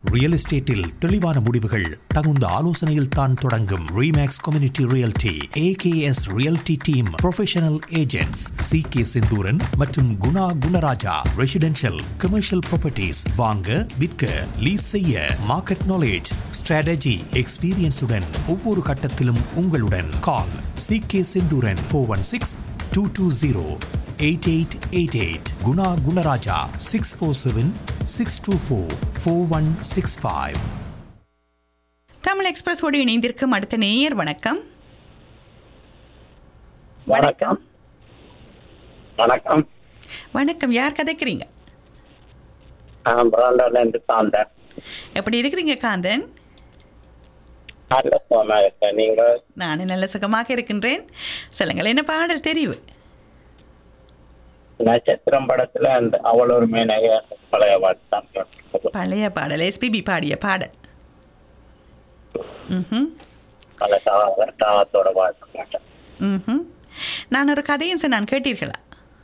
Real எஸ்டேட்டில் தெளிவான முடிவுகள் தகுந்த ஆலோசனையில் தான் தொடங்கும் Remax community realty AKS realty team professional agents C K Senthuran மற்றும் Guna Gunaraja residential commercial properties வாங்க விற்க லீஸ் செய்ய மார்க்கெட் நாலேஜ் ஸ்ட்ராட்டஜி எக்ஸ்பீரியன்ஸுடன் ஒவ்வொரு கட்டத்திலும் உங்களுடன் call C K Senthuran four one six two two zero eight eight eight eight Guna Gunaraja six four seven six two four four one six five Tamil எக்ஸ்பிரஸோடு இணைந்திருக்கும் அடுத்த நேயர் வணக்கம் வணக்கம் வணக்கம் வணக்கம் யார் கதைக்கிறீங்க நான் பிராண்டர்ல இருந்து சாந்தேன் எப்படி இருக்கிறீங்க காந்தன் நல்ல சுகமா இருக்கேன் நீங்க நானும் நல்ல சுகமாக இருக்கின்றேன் சொல்லுங்கள் என்ன பாடல் தெரிவு நட்சத்திரம் படத்துல அந்த அவள் ஒரு மேனக பழைய பாட்டு தான் கேட்டது. பழைய பாடல் எஸ்பிபி பாடிய பாடல் ம் பல தாவ- தாவத்தோட பாட்டு கேட்டேன். ம் நான் ஒரு கதையும் சொன்னான் கேட்டீர்களா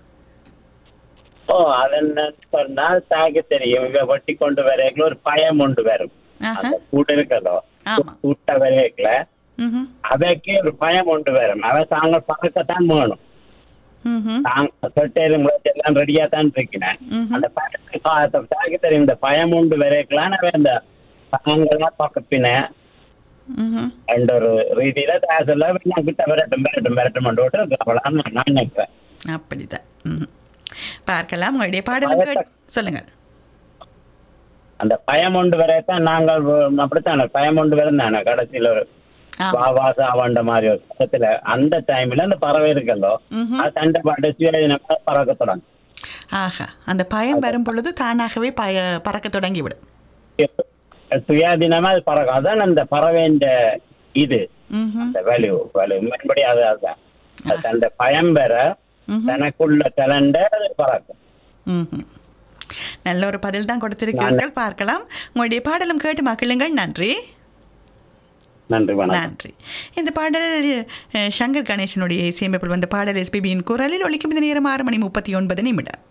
ஓ அது என்ன சொன்னால் தாக்கு தெரியும் இவ வெட்டி கொண்டு வரைக்கல ஒரு பயம் கொண்டு வரும் ஆஹா. அந்த கூட்டு இருக்கதோ ஆமா. கூட்ட வரைக்கல ம் அவைக்கு ஒரு பயம் கொண்டு வரும் அதை தாங்க பறக்கத்தான் வேணும் ம் தாங்க சொட்டேரு முளைச்சு எல்லாம் ரெடியா தான் இருக்கிறேன் ம்ஹும். அந்த பயத்துக்கு தாக்கு தெரியும் இந்த பயம் உண்டு வரைக்கலாம் அவன் இந்த தாங்கெல்லாம் பக்கப்பின ம் என்ற ஒரு ரீதியில தாசல்ல நான் கிட்ட விரட்டும் விரட்டும் விரட்டும் விட்டு அவ்வளோன்னு நான் நினைக்கிறேன் அப்படிதான் ம் பார்க்கலாம் உங்களுடைய பாடலும் கேட் சொல்லுங்கள் அந்த பயம் உண்டு வரையத்தான் நாங்கள் அப்படித்தான் பயம் உண்டு வரும் தானே கடைசியில ஒரு ஆமா. வாவாசா அவண்ட மாதிரி ஒரு பக்கத்துல அந்த டைம்ல அந்த பறவை இருக்கல்லோ ம்ஹும். அது சண்டை பாட்டு சுயதினமா பறக்க தொடங்கும் ஆஹா அந்த பயம் வரும் பொழுது தானாகவே பய பறக்க தொடங்கிவிடும் சுயாதீனமா அது பறக்கும் அதான் அந்த பறவையின் இது ம் அந்த வேல்யூ வேல்யூ மறுபடி அது அதுதான் அது அந்த பயம் பெற ம்ஹும். தனக்குள்ள கலண்ட அது பறக்கும் ம்ஹும். நல்ல ஒரு பதில் தான் கொடுத்திருக்கிறீர்கள் பார்க்கலாம் உங்களுடைய பாடலும் கேட்டு மகிழுங்கள் நன்றி நன்றி வணக்கம் நன்றி இந்த பாடல் அஹ், சங்கர் கணேசனுடைய இசையமைப்பில் வந்த பாடல் எஸ்பிபியின் குரலில் ஒலிக்கும் இந்த நேரம் ஆறு மணி முப்பத்தி ஒன்பது நிமிடம்